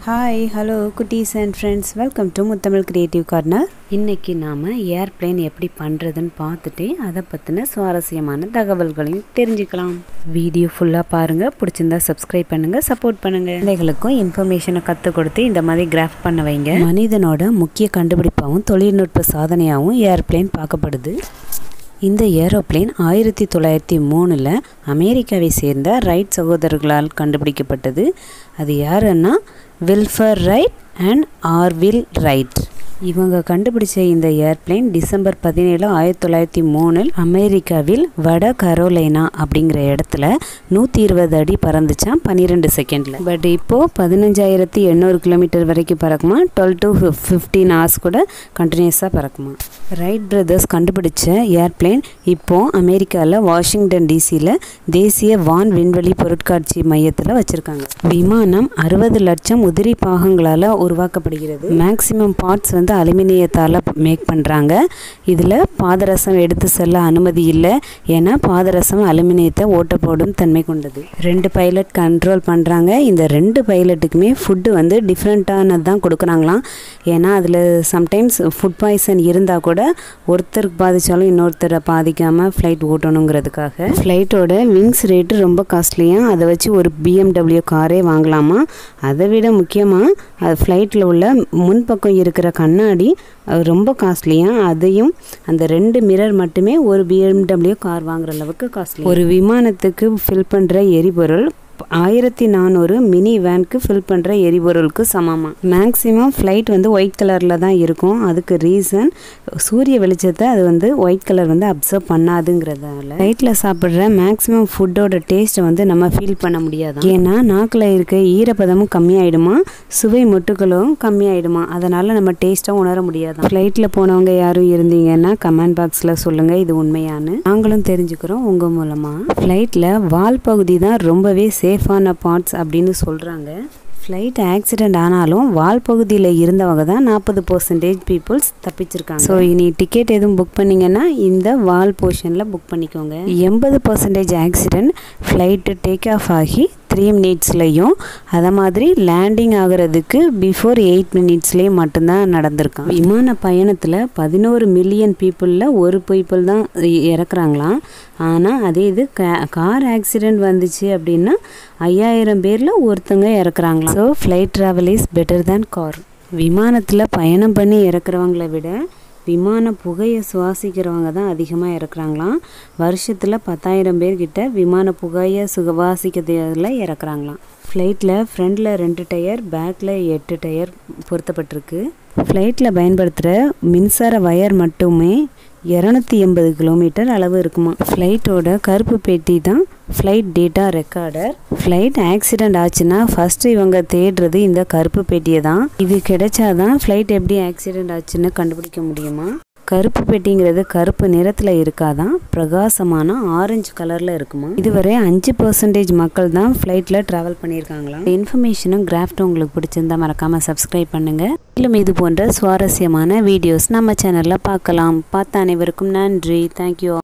hi hello குட்டீஸ் and friends welcome to Muthamizh creative corner இன்றைக்கி நாம் ஏர்பிளேன் எப்படி பண்ணுறதுன்னு பார்த்துட்டு அதை பற்றின சுவாரஸ்யமான தகவல்களையும் தெரிஞ்சுக்கலாம் வீடியோ ஃபுல்லாக பாருங்கள் பிடிச்சிருந்தா சப்ஸ்கிரைப் பண்ணுங்கள் சப்போர்ட் பண்ணுங்கள் குழந்தைகளுக்கும் இன்ஃபர்மேஷனை கற்றுக் கொடுத்து இந்த மாதிரி கிராஃப் பண்ண வைங்க மனிதனோட முக்கிய கண்டுபிடிப்பாகவும் தொழில்நுட்ப சாதனையாகவும் ஏர்பிளேன் பார்க்கப்படுது இந்த ஏரோப்ளேன் ஆயிரத்தி தொள்ளாயிரத்தி மூணில் அமெரிக்காவை சேர்ந்த ரைட் சகோதரர்களால் கண்டுபிடிக்கப்பட்டது அது யாருன்னா Wilbur Wright and Orville Wright இவங்க கண்டுபிடிச்ச இந்த ஏர்பிளேன் டிசம்பர் பதினேழு ஆயிரத்தி தொள்ளாயிரத்தி மூணில் அமெரிக்காவில் வட கரோலைனா அப்படிங்கிற இடத்துல நூற்றி இருபது அடி பறந்துச்சான் பன்னிரெண்டு செகண்டில் பட் இப்போது பதினஞ்சாயிரத்தி எண்ணூறு கிலோமீட்டர் வரைக்கும் பறக்குமா டுவெல் டு ஃபிஃப்டீன் ஹவர்ஸ் கூட கண்டினியூஸாக பறக்குமா ரைட் பிரதர்ஸ் கண்டுபிடிச்ச ஏர்பிளேன் இப்போது அமெரிக்காவில் வாஷிங்டன் டிசியில் தேசிய வான் விண்வெளி பொருட்காட்சி மையத்தில் வச்சுருக்காங்க விமானம் அறுபது லட்சம் உதிரி பாகங்களால் உருவாக்கப்படுகிறது மேக்சிமம் பார்ட்ஸ் வந்து அலுமினியத்தால் மேக் பண்ணுறாங்க இதில் பாதரசம் எடுத்து செல்ல அனுமதி இல்லை ஏன்னா பாதரசம் அலுமினியத்தை ஓட்ட போடும் தன்மை கொண்டது ரெண்டு பைலட் கண்ட்ரோல் பண்ணுறாங்க இந்த ரெண்டு பைலட்டுக்குமே ஃபுட்டு வந்து டிஃப்ரெண்ட்டானது தான் கொடுக்குறாங்களாம் ஏன்னா அதில் சம்டைம்ஸ் ஃபுட் பாய்சன் இருந்தால் கூட ஒருத்தருக்கு பாதித்தாலும் இன்னொருத்தரை பாதிக்காமல் ஃப்ளைட் ஓட்டணுங்கிறதுக்காக ஃப்ளைட்டோட விங்ஸ் ரேட்டு ரொம்ப காஸ்ட்லியாக அதை வச்சு ஒரு பிஎம்டபிள்யூ காரே வாங்கலாமா அதை விட முக்கியமாக அது ஃப்ளைட்டில் உள்ள முன்பக்கம் இருக்கிற கண்ணாடி அது ரொம்ப காஸ்ட்லியாக அதையும் அந்த ரெண்டு மிரர் மட்டுமே ஒரு பிஎம்டபிள்யூ கார் வாங்குற அளவுக்கு காஸ்ட்லி ஒரு விமானத்துக்கு ஃபில் பண்ணுற எரிபொருள் ஆயிரத்தி நானூறு மினி வேனுக்கு ஃபில் பண்ணுற எரிபொருளுக்கு சமமாக மேக்ஸிமம் ஃப்ளைட் வந்து ஒயிட் கலரில் தான் இருக்கும் அதுக்கு ரீசன் சூரிய வெளிச்சத்தை அது வந்து ஒயிட் கலர் வந்து அப்சர்வ் பண்ணாதுங்கிறதால ஃப்ளைட்டில் சாப்பிட்ற மேக்ஸிமம் ஃபுட்டோட டேஸ்ட்டை வந்து நம்ம ஃபீல் பண்ண முடியாது ஏன்னா நாக்கில் இருக்க ஈரப்பதமும் கம்மியாயிடுமா சுவை முட்டுகளும் கம்மியாயிடுமா அதனால் நம்ம டேஸ்ட்டாக உணர முடியாது ஃப்ளைட்டில் போனவங்க யாரும் இருந்தீங்கன்னா கமெண்ட் பாக்ஸில் சொல்லுங்கள் இது உண்மையானு நாங்களும் தெரிஞ்சுக்கிறோம் உங்கள் மூலமாக ஃப்ளைட்டில் வால் பகுதி தான் ரொம்பவே சேஃபான பார்ட்ஸ் அப்படின்னு சொல்கிறாங்க ஃப்ளைட் ஆக்சிடெண்ட் ஆனாலும் வால் பகுதியில் இருந்தவங்க தான் நாற்பது பர்சன்டேஜ் பீப்புள்ஸ் தப்பிச்சிருக்காங்க ஸோ இனி டிக்கெட் எதுவும் புக் பண்ணிங்கன்னா இந்த வால் போர்ஷனில் புக் பண்ணிக்கோங்க எண்பது percentage accident flight take off ஆகி த்ரீ மினிட்ஸ்லையும் அதை மாதிரி லேண்டிங் ஆகிறதுக்கு பிஃபோர் எயிட் மினிட்ஸ்லேயும் மட்டும்தான் நடந்திருக்கான் விமான பயணத்தில் பதினோரு மில்லியன் பீப்புளில் ஒரு பீப்புள் தான் இறக்குறாங்களாம் ஆனால் அதே இது கார் ஆக்சிடெண்ட் வந்துச்சு அப்படின்னா ஐயாயிரம் பேரில் ஒருத்தங்க இறக்குறாங்களாம் so flight travel is better than car விமானத்தில் பயணம் பண்ணி இறக்குறவங்கள விட விமான புகையை சுவாசிக்கிறவங்க தான் அதிகமாக இறக்குறாங்களாம் வருஷத்தில் பத்தாயிரம் பேர்கிட்ட விமான புகையை சுவாசிக்கிறதுல இறக்குறாங்களாம் ஃப்ளைட்டில் ஃப்ரண்டில் ரெண்டு டயர் பேக்கில் எட்டு டயர் பொருத்தப்பட்டிருக்கு ஃப்ளைட்டில் பயன்படுத்துகிற மின்சார வயர் மட்டுமே இரநூத்தி எண்பது கிலோமீட்டர் அளவு இருக்குமா ஃப்ளைட்டோட கருப்பு பெட்டி தான் flight data recorder flight accident ஆச்சுன்னா ஃபஸ்ட்டு இவங்க தேடுறது இந்த கருப்பு பெட்டியை தான் இது கிடைச்சாதான் ஃப்ளைட் எப்படி ஆக்சிடெண்ட் ஆச்சுன்னு கண்டுபிடிக்க முடியுமா கருப்பு பெட்டிங்கிறது கருப்பு நிறத்தில் இருக்காதான் பிரகாசமான ஆரஞ்சு கலரில் இருக்குமா இதுவரை அஞ்சு பர்சன்டேஜ் மக்கள் தான் ஃப்ளைட்டில் ட்ராவல் பண்ணியிருக்காங்களாம் இன்ஃபர்மேஷனும் கிராஃப்ட்டும் உங்களுக்கு பிடிச்சிருந்தா மறக்காமல் சப்ஸ்கிரைப் பண்ணுங்கள் மேலும் இது போன்ற சுவாரஸ்யமான வீடியோஸ் நம்ம சேனலில் பார்க்கலாம் பார்த்த அனைவருக்கும் நன்றி தேங்க்யூ